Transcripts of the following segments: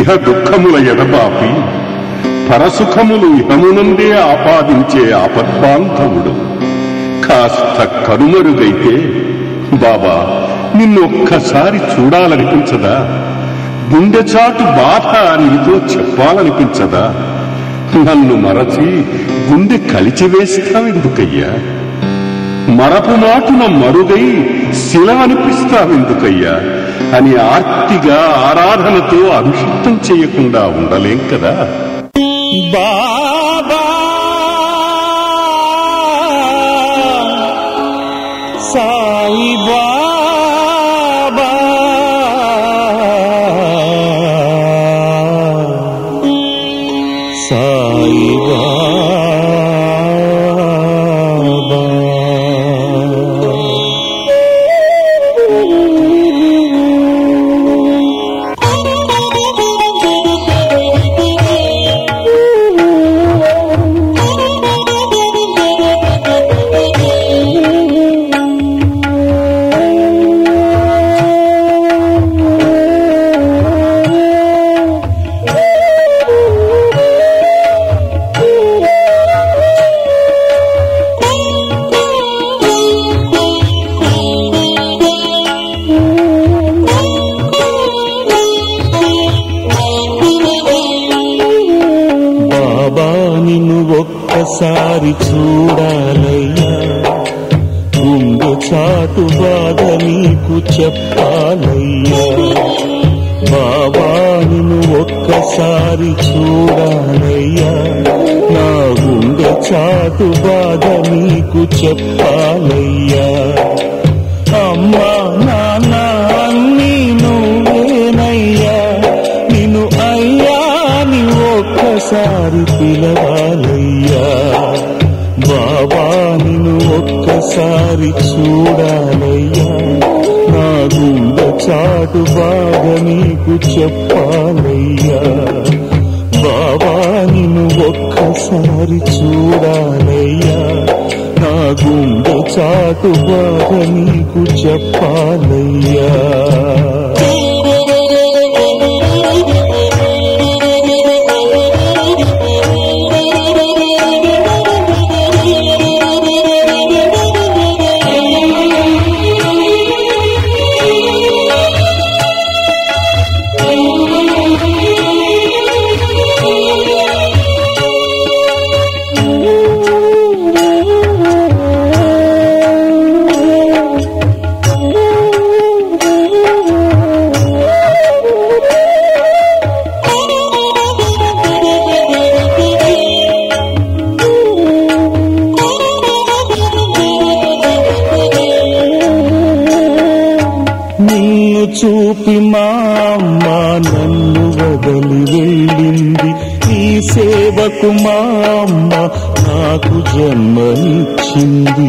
దుఃఖముల ఎడబాపి పరసుఖములు ఇహమునందే ఆపాదించే ఆపద్బాంధవుడు కాస్త కనుమరుగైతే బాబా నిన్ను ఒక్కసారి చూడాలనిపించదా గుండెచాటు బాధ నీతో చెప్పాలనిపించదా నన్ను మరచి గుండె కలిచివేస్తావెందుకయ్యా మరపు మాటున మరుగై శిలవనిపిస్తావెందుకయ్యా అని ఆర్తిగా ఆరాధనతో అభిషిక్తం చేయకుండా ఉండలేం కదా బాబా సాయి బాబా సాయి బాబా బాబా నిన్ను ఒక్కసారి చూడాలయ్యా గుండె చాటు బాధ నీకు చెప్పాలయ్యా బాబా నిన్ను ఒక్కసారి చూడాలయ్యా నా గుండె చాటు బాధ నీకు చెప్పాలయ్యా అమ్మా నాన్న అన్నీ నువ్వేనయ్యా నిన్ను అయ్యా నీ ఒక్కసారి పిలవాలయ్యా బాబా నిన్ను ఒక్కసారి చూడాలయ్యా నా గుండె చాటు బాధ నీకు చెప్పాలయ్యా బాబా నిన్ను ఒక్కసారి చూడాలయ్యా నా గుండె చాటు బాధ నీకు చెప్పాలయ్యా నీవు చూపి మా అమ్మ నన్ను వదలి వెళ్ళింది ఈ సేవకు మా అమ్మ నాకు జన్మనిచ్చింది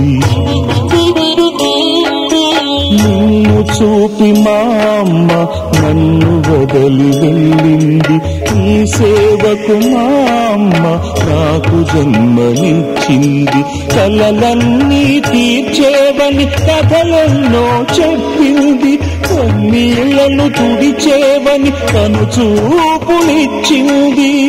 నిన్ను చూపి మా అమ్మ నన్ను వదలి వెళ్ళింది ఈ సేవకు మా అమ్మ నాకు జన్మనిచ్చింది కలలన్నీ తీర్చేవని కథలెన్నో చెప్పింది కన్నీళ్లను తుడిచేవని కను చూపునిచ్చింది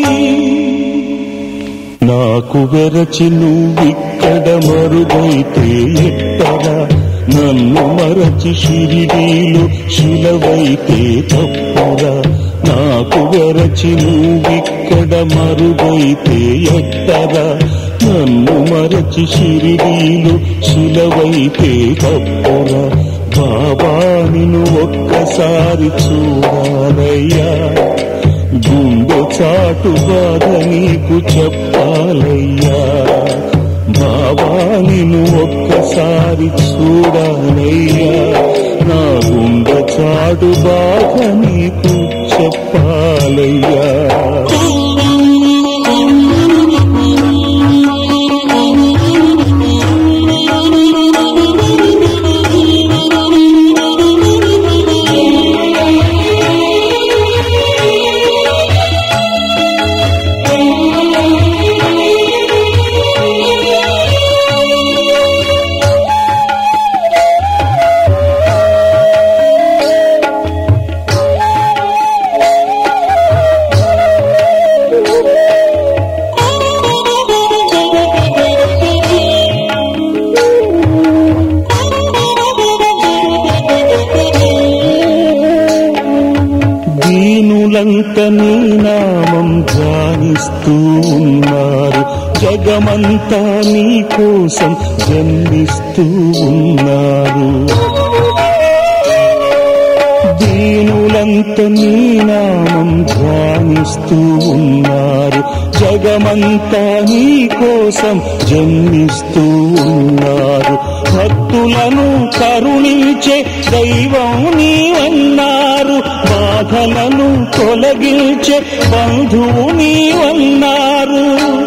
నాకు వెరచి నువ్విక్కడ మరుగైతే ఎట్టరా నన్ను మరచి షిరిడీలు శిలవైతే తప్పురా నాకు వెరచి నువ్విక్కడ మరుగైతే ఎట్టరా నన్ను మరచి షిరిడీలు శిలవైతే తప్పురా బాబా నిన్ను ఒక్కసారి చూడాలయ్యా గుండె చాటు బాధ నీకు చెప్పాలయ్యా బాబా నిన్ను ఒక్కసారి చూడాలయ్యా నా గుండె చాటు బాధ నీకు చెప్పాలయ్యా నీ నామం ధ్యానిస్తూ ఉన్నారు జగమంతా నీ కోసం జన్మిస్తూ ఉన్నారు దీనులంత నీ నామం ధ్యానిస్తూ ఉన్నారు జగమంతా నీ కోసం జన్మిస్తూ ఉన్నారు భక్తులను కరుణించే దైవం నీవన్నారు బాధలను తొలగించే బంధువు నీవన్నారు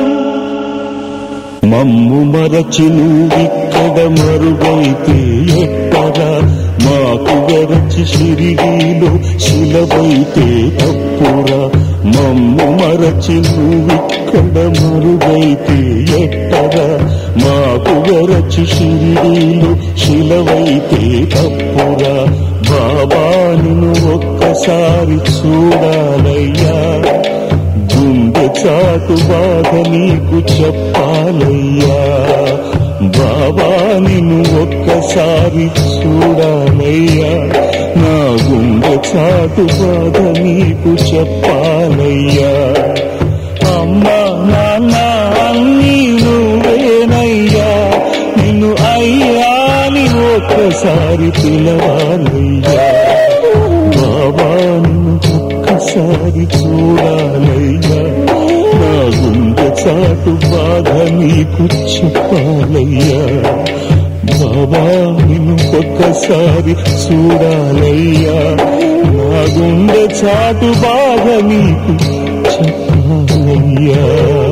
మమ్ము మరచి నువ్విక్కడ మరుగైతే ఎట్టరా మాకు గరచి షిరిడీలో శిలవైతే తప్పురా మమ్ము మరచి నువ్విక్కడ మరుగైతే ఎట్టరా మాకు గరచి షిరిడీలో శిలవైతే తప్పురా బాబా నిన్ను ఒక్కసారి చూడాలయ్యా గుండె చాటు బాధ నీకు చెప్పాలయ్యా బాబా నిన్ను ఒక్కసారి చూడాలయ్యా నా గుండె చాటు బాధ నీకు చెప్పాలయ్యా అమ్మా నాన్న అన్నీ నువ్వేనయ్యా నిన్ను అయ్యాని ఒక్కసారి పిలవాలయ్యా బాబా నిన్ను ఒక్కసారి చూడాలయ్యా నా గుండె చాటు బాధ నీకు చెప్పాలయ్యా బాబా నిన్ను ఒక్కసారి చూడాలయ్యా నా గుండె చాటు బాధ నీకు చెప్పాలయ్యా